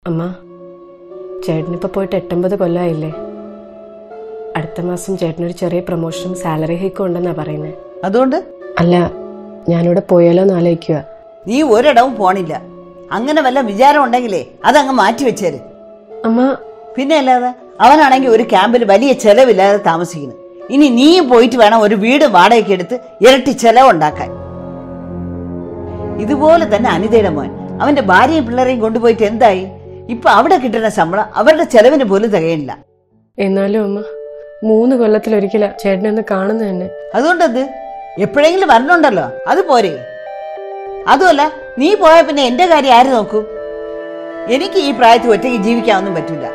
അമ്മ ചേട്ടനിപ്പോൾ പോയിട്ട് എട്ടൊമ്പത് കൊല്ലമായില്ലേ അടുത്ത മാസം ചേട്ടനൊരു ചെറിയ പ്രൊമോഷനും സാലറി ഹൈക്കും ഉണ്ടെന്നാ പറയുന്നത് അതുകൊണ്ട് അല്ല ഞാനിവിടെ പോയാലോ എന്ന് ആലോചിക്കുക നീ ഒരിടവും പോണില്ല അങ്ങനെ വല്ല വിചാരം ഉണ്ടെങ്കിലേ അതങ്ങ് മാറ്റി വെച്ചേര് അമ്മ പിന്നെ അല്ലാതെ അവനാണെങ്കിൽ ഒരു ക്യാമ്പിൽ വലിയ ചെലവില്ലാതെ താമസിക്കുന്നു ഇനി നീയും പോയിട്ട് വേണം ഒരു വീട് വാടകയ്ക്ക് എടുത്ത് ഇരട്ടി ചെലവുണ്ടാക്കാൻ ഇതുപോലെ തന്നെ അനിതയുടെ മോൻ അവന്റെ ഭാര്യയും പിള്ളേരെയും കൊണ്ടുപോയിട്ട് എന്തായി ഇപ്പൊ അവിടെ കിട്ടുന്ന ശമ്പളം അവരുടെ ചെലവിന് പോലും തികയില്ല എന്നാലും അമ്മ മൂന്ന് കൊല്ലത്തിലൊരിക്കലാ ചേട്ടനെ ഒന്ന് കാണുന്നത് തന്നെ അതുകൊണ്ടത് എപ്പോഴെങ്കിലും വരണുണ്ടല്ലോ അത് പോരെ അതുമല്ല നീ പോയ പിന്നെ എന്റെ കാര്യം ആര് നോക്കൂ എനിക്ക് ഈ പ്രായത്തിൽ ഒറ്റയ്ക്ക് ജീവിക്കാനൊന്നും പറ്റില്ല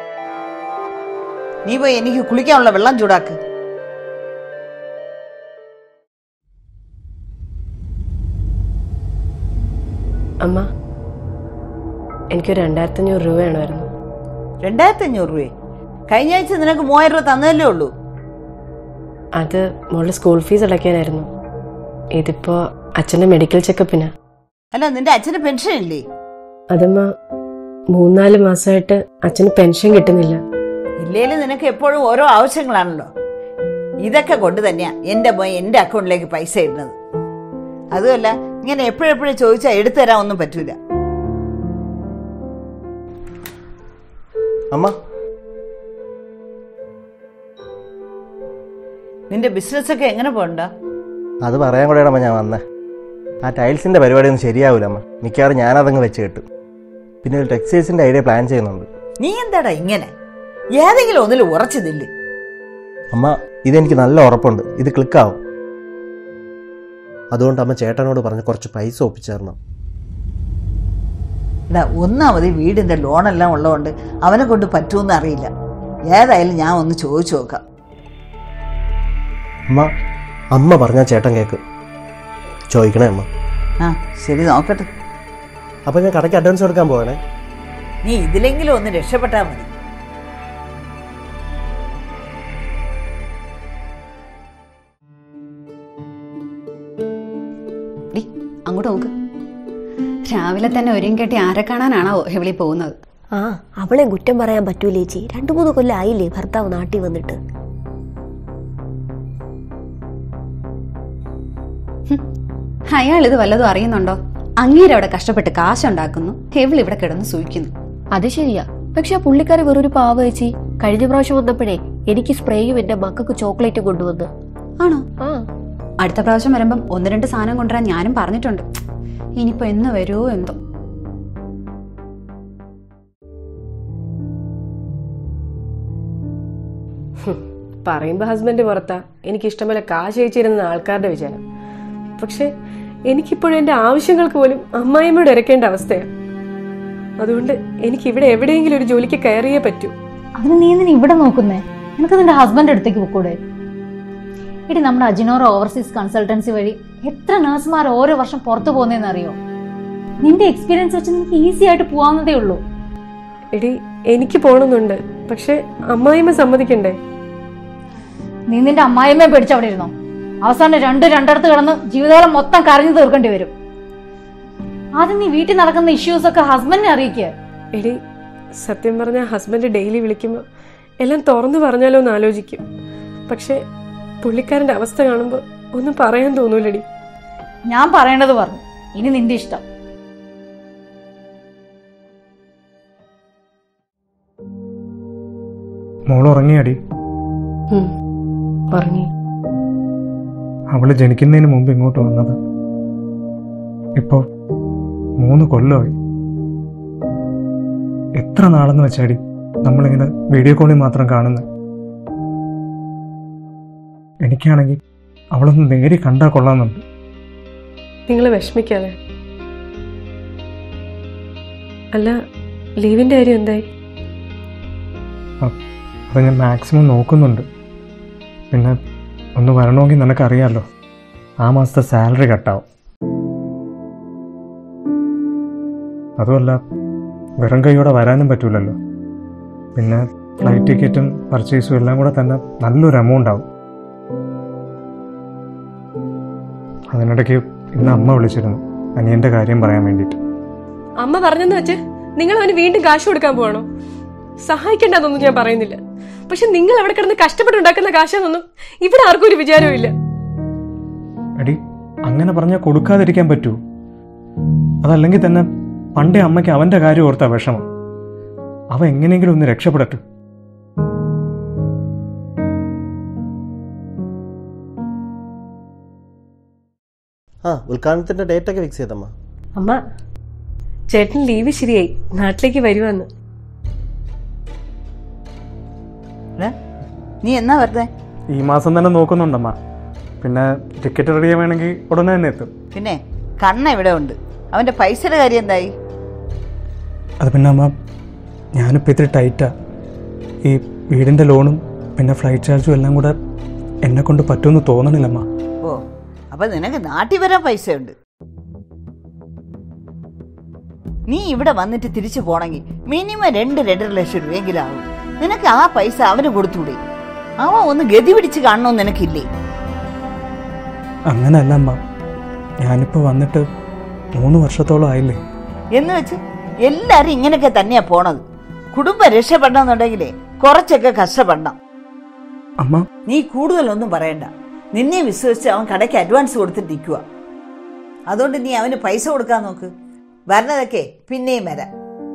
നീ പോയി എനിക്ക് കുളിക്കാനുള്ള വെള്ളം ചൂടാക്ക് അമ്മ എനിക്കൊരു രണ്ടായിരത്തി അഞ്ഞൂറ് രൂപ വേണമായിരുന്നു രണ്ടായിരത്തി അഞ്ഞൂറ് രൂപയെ കഴിഞ്ഞ ആഴ്ച നിനക്ക് മൂവായിരം രൂപ തന്നതല്ലേ ഉള്ളൂ അത് മോളുടെ സ്കൂൾ ഫീസ് അടയ്ക്കാനായിരുന്നു ഇതിപ്പോ അച്ഛന്റെ മെഡിക്കൽ ചെക്കപ്പിന് അല്ല നിന്റെ അച്ഛന് പെൻഷൻ ഇല്ലേ അതമ്മ മൂന്നാല് മാസമായിട്ട് അച്ഛന് പെൻഷൻ കിട്ടുന്നില്ല ഇല്ലേലും നിനക്ക് എപ്പോഴും ഓരോ ആവശ്യങ്ങളാണല്ലോ ഇതൊക്കെ കൊണ്ട് തന്നെയാ എന്റെ മോൻ എന്റെ അക്കൗണ്ടിലേക്ക് പൈസ ഇടുന്നത് അതുമല്ല ഇങ്ങനെ എപ്പോഴെപ്പോഴും ചോദിച്ചാൽ എടുത്തു തരാൻ ഒന്നും പറ്റൂല അമ്മ നിന്റെ ബിസിനസ് ഒക്കെ എങ്ങനെ പോകണ്ട അത് പറയാൻ കൂടെയാണ് അമ്മ ഞാൻ വന്നേ ആ ടൈൽസിന്റെ പരിപാടിയൊന്നും ശരിയാവില്ല അമ്മ മിക്കവാറും ഞാനതങ്ങ് വെച്ച് കിട്ടും പിന്നെ ഒരു ടെക്സ്റ്റൈൽസിന്റെ ഐഡിയ പ്ലാൻ ചെയ്യുന്നുണ്ട് നീ എന്താടാ ഇങ്ങനെ ഏതെങ്കിലും ഒന്നിൽ ഉറച്ചു നില്ല് അമ്മ ഇതെനിക്ക് നല്ല ഉറപ്പുണ്ട് ഇത് ക്ലിക്കാവും അതുകൊണ്ട് അമ്മ ചേട്ടനോട് പറഞ്ഞ് കുറച്ച് പൈസ ഒപ്പിച്ചു തരണം എടാ ഒന്നാമത് ഈ വീടിന്റെ ലോണെല്ലാം ഉള്ളതുകൊണ്ട് അവനെ കൊണ്ട് പറ്റുമെന്ന് അറിയില്ല ഏതായാലും ഞാൻ ഒന്ന് ചോദിച്ചു നോക്കാം അമ്മ അമ്മ പറഞ്ഞാൽ ചേട്ടൻ കേക്ക് ചോദിക്കണേ അമ്മ ആ ശരി നോക്കട്ടെ അപ്പം ഞാൻ കടയ്ക്ക് അഡ്വാൻസ് കൊടുക്കാൻ പോകണേ നീ ഇതിലെങ്കിലും ഒന്ന് രക്ഷപ്പെട്ടാൽ മതി ഡി അങ്ങോട്ട് നോക്ക് രാവിലെ തന്നെ ഒരുങ്ങി കെട്ടി ആരെ കാണാനാണോ എവിളി പോകുന്നത് ആ അവളെ കുറ്റം പറയാൻ പറ്റൂലേ ചേച്ചി രണ്ടു മൂന്ന് കൊല്ലം ആയില്ലേ ഭർത്താവ് നാട്ടിൽ വന്നിട്ട് അയാൾ ഇത് വല്ലതും അറിയുന്നുണ്ടോ അങ്ങേരെ അവിടെ കഷ്ടപ്പെട്ട് കാശുണ്ടാക്കുന്നു ഹെവിൾ ഇവിടെ കിടന്ന് സൂയിക്കുന്നു അത് ശരിയാ പക്ഷെ ആ പുള്ളിക്കാരി വെറൊരു പാവ ചേച്ചി കഴിഞ്ഞ പ്രാവശ്യം വന്നപ്പോഴേ എനിക്ക് സ്പ്രേയും എന്റെ മക്കൾക്ക് ചോക്ലേറ്റും കൊണ്ടുവന്ന് ആണോ ആ അടുത്ത പ്രാവശ്യം വരുമ്പം ഒന്ന് രണ്ട് സാധനം കൊണ്ടുവരാൻ ഞാനും പറഞ്ഞിട്ടുണ്ട് ഇനിയിപ്പോ എന്ന് വരുമോ എന്തോ പറയുമ്പോ ഹസ്ബൻഡ് പുറത്താ എനിക്ക് ഇഷ്ടംപോലെ കാശ് അയച്ചിരുന്ന ആൾക്കാരുടെ വിചാരം പക്ഷെ എനിക്കിപ്പോഴും എന്റെ ആവശ്യങ്ങൾക്ക് പോലും അമ്മായിമ്മയോട് ഇരക്കേണ്ട അവസ്ഥയാണ് അതുകൊണ്ട് എനിക്ക് ഇവിടെ എവിടെയെങ്കിലും ഒരു ജോലിക്ക് കയറിയേ പറ്റൂ അതിന് നീ എന്തിനാ ഇവിടെ നോക്കുന്നേ നിനക്ക് നിന്റെ ഹസ്ബൻഡ് അടുത്തേക്ക് പോക്കൂടെ എടി നമ്മുടെ അജിനോറ ഓവർസീസ് കൺസൾട്ടൻസി വഴി എത്ര നഴ്സുമാർ ഓരോ വർഷം പുറത്തു പോകുന്നതെന്ന് അറിയോ നിന്റെ എക്സ്പീരിയൻസ് വെച്ച് നിനക്ക് ഈസി ആയിട്ട് പോവാവുന്നതേ ഉള്ളൂ എടി എനിക്ക് പോണമെന്നുണ്ട് പക്ഷെ അമ്മായിമ്മ സമ്മതിക്കണ്ടേ നീ നിന്റെ അമ്മായിമ്മയെ പേടിച്ച് അവിടെ ഇരുന്നോ അവസാനം രണ്ട് രണ്ടിടത്ത് കിടന്ന് ജീവിതകാലം മൊത്തം കരഞ്ഞു തീർക്കേണ്ടി വരും ആദ്യം നീ വീട്ടിൽ നടക്കുന്ന ഇഷ്യൂസ് ഒക്കെ ഹസ്ബൻഡിനെ അറിയിക്കുക എടി സത്യം പറഞ്ഞ ഹസ്ബൻഡ് ഡെയിലി വിളിക്കുമ്പോൾ എല്ലാം തുറന്നു പറഞ്ഞാലോ എന്ന് ആലോചിക്കും പക്ഷെ പുള്ളിക്കാരന്റെ അവസ്ഥ കാണുമ്പോൾ ഒന്നും പറയാൻ തോന്നൂലടി ഞാൻ പറയേണ്ടത് പറഞ്ഞു ഇനി നിന്റെ ഇഷ്ടം മോൾ ഉറങ്ങിയടി ഉം, ഉറങ്ങി അവള് ജനിക്കുന്നതിന് മുമ്പ് ഇങ്ങോട്ട് വന്നത് ഇപ്പോ മൂന്ന് കൊല്ലമായി എത്ര നാളെന്ന് വെച്ചാടി നമ്മളിങ്ങനെ വീഡിയോ കോളിൽ മാത്രം കാണുന്നത് എനിക്കാണെങ്കിൽ അവളൊന്ന് നേരി കണ്ടാൽ കൊള്ളാമെന്നുണ്ട് നിങ്ങൾ വിഷമിക്കാതെ അല്ല ലീവിന്റെ കാര്യം എന്തായി അത് ഞാൻ മാക്സിമം നോക്കുന്നുണ്ട് പിന്നെ ഒന്ന് വരണമെങ്കിൽ നിനക്കറിയാലോ ആ മാസത്തെ സാലറി കട്ടാവും അതുമല്ല വെറും കൈയോടെ വരാനും പറ്റൂലല്ലോ പിന്നെ ഫ്ലൈറ്റ് ടിക്കറ്റും പർച്ചേസും എല്ലാം കൂടെ തന്നെ നല്ലൊരു എമൗണ്ട് ആവും അതിനിടയ്ക്ക് ഇന്ന് അമ്മ വിളിച്ചിരുന്നു അനിയൻ്റെ കാര്യം പറയാൻ വേണ്ടിയിട്ട് അമ്മ പറഞ്ഞെന്ന് വെച്ച് നിങ്ങൾ അവന് വീണ്ടും കാശ് കൊടുക്കാൻ പോവാണോ സഹായിക്കേണ്ടതൊന്നും ഞാൻ പറയുന്നില്ല പക്ഷെ നിങ്ങൾ അവിടെ കിടന്ന് കഷ്ടപ്പെട്ടുണ്ടാക്കുന്ന കാശാന്നൊന്നും ഇവിടെ ആർക്കും ഒരു വിചാരവും ഇല്ല എടി അങ്ങനെ പറഞ്ഞാൽ കൊടുക്കാതിരിക്കാൻ പറ്റൂ അതല്ലെങ്കിൽ തന്നെ പണ്ടേ അമ്മയ്ക്ക് അവന്റെ കാര്യം ഓർത്ത വിഷമം അവ എങ്ങനെയെങ്കിലും ഒന്ന് രക്ഷപ്പെടട്ടെ ആ ഉദ്ഘാടനത്തിന്റെ ഡേറ്റ് ഒക്കെ ഫിക്സ് ചെയ്തമ്മ അമ്മ ചേട്ടൻ ലീവ് ശരിയായി നാട്ടിലേക്ക് വരുവാന്ന് എടാ, നീ എന്നാ വെറുതെ ഈ മാസം തന്നെ നോക്കുന്നുണ്ടമ്മ പിന്നെ ടിക്കറ്റ് റെഡി വേണമെങ്കിൽ ഉടനെ തന്നെ എത്തും പിന്നെ കണ്ണ ഇവിടെ ഉണ്ട് അവന്റെ പൈസയുടെ കാര്യം എന്തായി അത് പിന്നെ അമ്മ ഞാനിപ്പോൾ ഇത്തിരി ടൈറ്റാ ഈ വീടിൻ്റെ ലോണും പിന്നെ ഫ്ലൈറ്റ് ചാർജും എല്ലാം കൂടെ എന്നെ കൊണ്ട് പറ്റുമെന്ന് തോന്നണില്ലമ്മ ഓ അപ്പൊ നിനക്ക് നാട്ടിൽ വരാൻ പൈസയുണ്ട് നീ ഇവിടെ വന്നിട്ട് തിരിച്ചു പോണെങ്കിൽ മിനിമം രണ്ട് രണ്ടര ലക്ഷം രൂപയെങ്കിലും ആവും നിനക്ക് ആ പൈസ അവന് കൊടുത്തൂടെ അവൻ ഒന്ന് ഗതി പിടിച്ച് കാണണമെന്ന് നിനക്കില്ലേ അങ്ങനല്ല അമ്മ ഞാനിപ്പോൾ വന്നിട്ട് മൂന്ന് വർഷത്തോളം ആയില്ലേ എന്ന് വെച്ച് എല്ലാരും ഇങ്ങനെയൊക്കെ തന്നെയാ പോണത് കുടുംബം രക്ഷപ്പെടണമെന്നുണ്ടെങ്കിലേ കുറച്ചൊക്കെ കഷ്ടപ്പെടണം അമ്മ നീ കൂടുതലൊന്നും പറയണ്ട നിന്നെ വിശ്വസിച്ച് അവൻ കടയ്ക്ക് അഡ്വാൻസ് കൊടുത്തിട്ട് നിൽക്കുക അതുകൊണ്ട് നീ അവന് പൈസ കൊടുക്കാൻ നോക്ക് വരണതൊക്കെ പിന്നെയും വരാം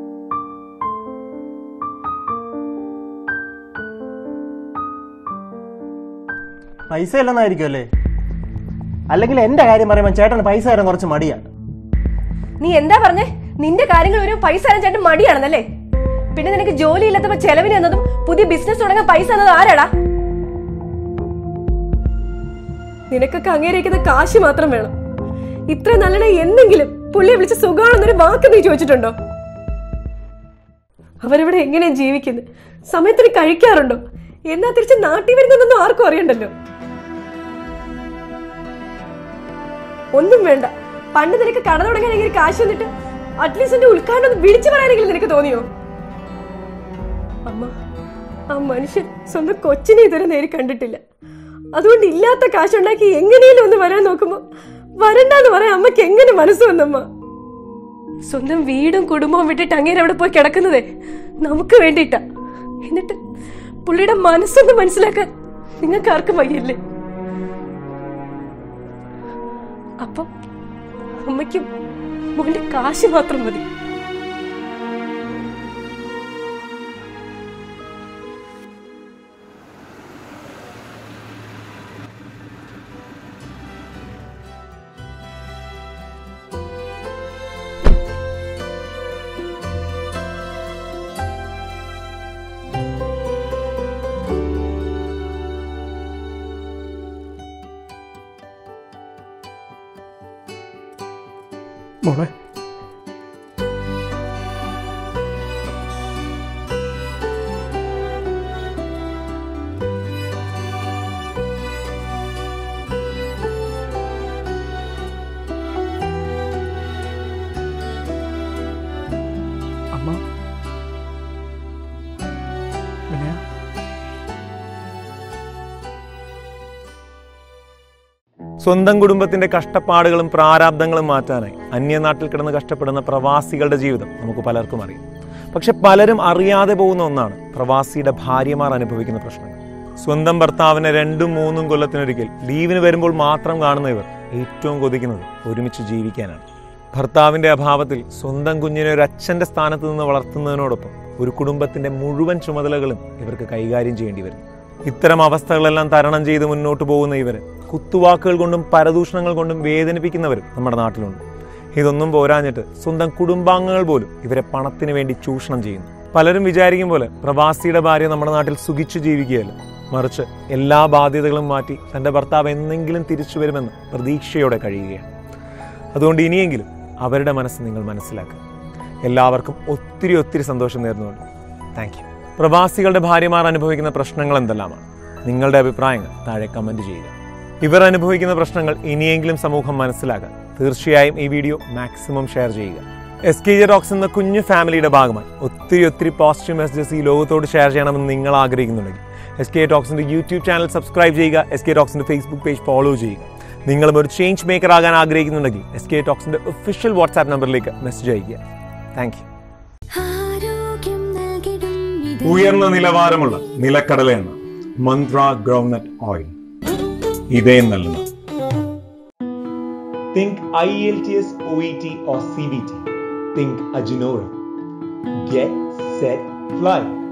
പൈസ ഇല്ലെന്നായിരിക്കും അല്ലേ അല്ലെങ്കിൽ എന്റെ കാര്യം പറയുമ്പോൾ ചേട്ടന് പൈസ തരാൻ കുറച്ച് മടിയാ നീ എന്താ പറഞ്ഞേ നിന്റെ കാര്യങ്ങൾ ഒരു പൈസ തരാൻ ചേട്ടൻ മടിയാണെന്നല്ലേ പിന്നെ നിനക്ക് ജോലി ഇല്ലാത്തപ്പോ ചെലവിന് എന്നതും പുതിയ ബിസിനസ് തുടങ്ങാൻ പൈസ എന്നത് ആരാടാ നിനക്കൊക്കെ അങ്ങേരിക്കുന്ന കാശ് മാത്രം വേണം ഇത്ര നല്ലണ എന്തെങ്കിലും പുള്ളിയെ വിളിച്ച് സുഖമാണെന്നൊരു വാക്ക് നീ ചോദിച്ചിട്ടുണ്ടോ അവരവിടെ എങ്ങനെയാ ജീവിക്കുന്നത് സമയത്തിന് കഴിക്കാറുണ്ടോ എന്നാ തിരിച്ച് നാട്ടിൽ വരുന്നതെന്നൊന്നും ആർക്കും അറിയണ്ടല്ലോ ഒന്നും വേണ്ട പണ്ട് നിനക്ക് കട തുടങ്ങാനെങ്കിൽ കാശ് വന്നിട്ട് അറ്റ്ലീസ്റ്റ് എന്റെ ഉദ്ഘാടനം ഒന്ന് വിളിച്ചു പറയാനെങ്കിലും നിനക്ക് തോന്നിയോ അമ്മ ആ മനുഷ്യൻ സ്വന്തം കൊച്ചിനെ ഇതുവരെ നേരി കണ്ടിട്ടില്ല അതുകൊണ്ട് ഇല്ലാത്ത കാശുണ്ടാക്കി എങ്ങനെയും ഒന്ന് വരാൻ നോക്കുമ്പോ വരണ്ടെന്ന് പറയാൻ അമ്മയ്ക്ക് എങ്ങനെ മനസ്സ് വന്നമ്മ സ്വന്തം വീടും കുടുംബവും വിട്ടിട്ട് അങ്ങേരെ അവിടെ പോയി കിടക്കുന്നതേ നമുക്ക് വേണ്ടിയിട്ടാ എന്നിട്ട് പുള്ളിയുടെ മനസ്സൊന്ന് മനസ്സിലാക്കാൻ നിങ്ങൾക്ക് ആർക്കും വയ്യല്ലേ അപ്പം അമ്മയ്ക്കും മോന്റെ കാശ് മാത്രം മതി മോളെ അമ്മ വിനയ സ്വന്തം കുടുംബത്തിന്റെ കഷ്ടപ്പാടുകളും പ്രാരാബ്ദങ്ങളും മാറ്റാനായി അന്യനാട്ടിൽ കിടന്ന് കഷ്ടപ്പെടുന്ന പ്രവാസികളുടെ ജീവിതം നമുക്ക് പലർക്കും അറിയാം പക്ഷെ പലരും അറിയാതെ പോകുന്ന ഒന്നാണ് പ്രവാസിയുടെ ഭാര്യമാർ അനുഭവിക്കുന്ന പ്രശ്നങ്ങൾ സ്വന്തം ഭർത്താവിനെ രണ്ടും മൂന്നും കൊല്ലത്തിനൊരിക്കൽ ലീവിന് വരുമ്പോൾ മാത്രം കാണുന്ന ഇവർ ഏറ്റവും കൊതിക്കുന്നത് ഒരുമിച്ച് ജീവിക്കാനാണ് ഭർത്താവിന്റെ അഭാവത്തിൽ സ്വന്തം കുഞ്ഞിനെ ഒരു അച്ഛന്റെ സ്ഥാനത്ത് നിന്ന് വളർത്തുന്നതിനോടൊപ്പം ഒരു കുടുംബത്തിന്റെ മുഴുവൻ ചുമതലകളും ഇവർക്ക് കൈകാര്യം ചെയ്യേണ്ടി വരുന്നു ഇത്തരം അവസ്ഥകളെല്ലാം തരണം ചെയ്ത് മുന്നോട്ട് പോകുന്ന ഇവര് കുത്തുവാക്കുകൾ കൊണ്ടും പരദൂഷണങ്ങൾ കൊണ്ടും വേദനിപ്പിക്കുന്നവരും നമ്മുടെ നാട്ടിലുണ്ട് ഇതൊന്നും പോരാഞ്ഞിട്ട് സ്വന്തം കുടുംബാംഗങ്ങൾ പോലും ഇവരെ പണത്തിന് വേണ്ടി ചൂഷണം ചെയ്യുന്നു പലരും വിചാരിക്കും പോലെ പ്രവാസിയുടെ ഭാര്യ നമ്മുടെ നാട്ടിൽ സുഖിച്ചു ജീവിക്കുകയല്ല മറിച്ച് എല്ലാ ബാധ്യതകളും മാറ്റി തന്റെ ഭർത്താവ് എന്നെങ്കിലും തിരിച്ചു വരുമെന്ന് പ്രതീക്ഷയോടെ കഴിയുകയാണ് അതുകൊണ്ട് ഇനിയെങ്കിലും അവരുടെ മനസ്സ് നിങ്ങൾ മനസ്സിലാക്കുക എല്ലാവർക്കും ഒത്തിരി ഒത്തിരി സന്തോഷം നേർന്നുകൊണ്ട് താങ്ക് യു പ്രവാസികളുടെ ഭാര്യമാർ അനുഭവിക്കുന്ന പ്രശ്നങ്ങൾ എന്തെല്ലാമാണ് നിങ്ങളുടെ അഭിപ്രായങ്ങൾ താഴെ കമന്റ് ചെയ്യുക ഇവർ അനുഭവിക്കുന്ന പ്രശ്നങ്ങൾ ഇനിയെങ്കിലും സമൂഹം മനസ്സിലാക്കാൻ തീർച്ചയായും ഈ വീഡിയോ മാക്സിമം ഷെയർ ചെയ്യുക എസ് കെ ജെ ഡോക്സ് എന്ന കുഞ്ഞു ഫാമിലിയുടെ ഭാഗമായി ഒത്തിരി ഒത്തിരി പോസിറ്റീവ് മെസ്സേജസ് ഈ ലോകത്തോട് ഷെയർ ചെയ്യണമെന്ന് നിങ്ങൾ ആഗ്രഹിക്കുന്നുണ്ടെങ്കിൽ എസ് കെ ടോക്സിന്റെ യൂട്യൂബ് ചാനൽ സബ്സ്ക്രൈബ് ചെയ്യുക എസ് കെ ടോക്സിന്റെ ഫേസ്ബുക്ക് പേജ് ഫോളോ ചെയ്യുക നിങ്ങളും ഒരു ചേഞ്ച് മേക്കർ ആകാൻ ആഗ്രഹിക്കുന്നുണ്ടെങ്കിൽ എസ് കെ ടോക്സിന്റെ ഒഫീഷ്യൽ വാട്സാപ്പ് നമ്പറിലേക്ക് മെസ്സേജ് അയയ്ക്കുക താങ്ക് യു ഉയർന്ന നിലവാരമുള്ള നിലക്കടല എണ്ണ മന്ത്ര ഗ്രൗണ്ട്നട്ട് ഓയിൽ ഇതേ നൽകുന്ന Think IELTS, OET or CBT. Think Ajinora. Get, set, fly.